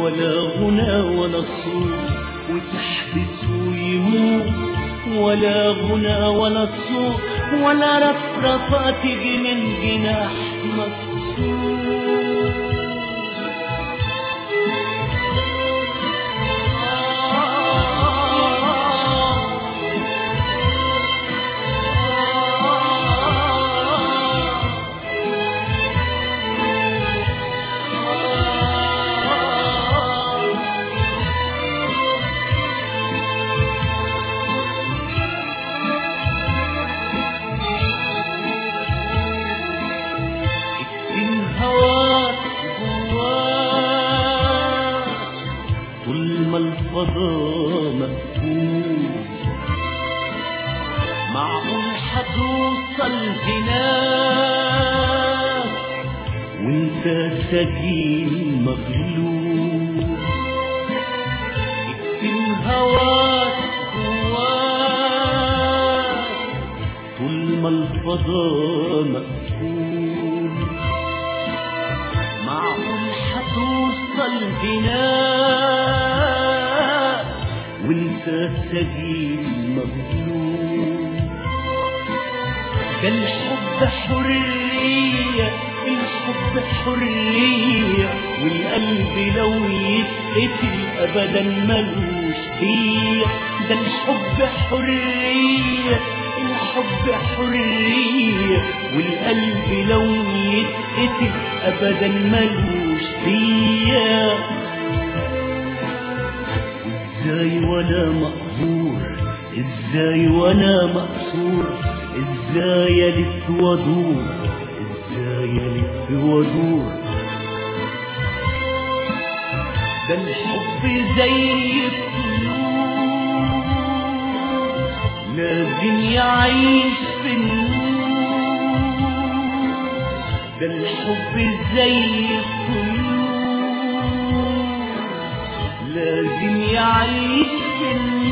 ولا غنى ولا صوت وتحبس ويموت ولا غنى ولا صوت ولا رفرفة تجي من جناح مكسور اكتم هواك جواك طول ما الفضاء مقفول معقول هتوصل هناك وانت سجين مغلوب اكتم هواك جواك طول ما الفضاء مقفول معقول هتوصل هناك وانت سجين مظلوم ده الحب حرية الحب حرية والقلب لو يتقتل أبدا ملوش هي ده الحب حرية الحب حرية والقلب لو يتقتل أبدا ملوش هي ازاي وانا مقهور ازاي وانا مقصور ازاي الف وادور ازاي الف وادور ده الحب زي الطيور لازم يعيش في النور ده الحب زي الطيور لازم يعيش في النور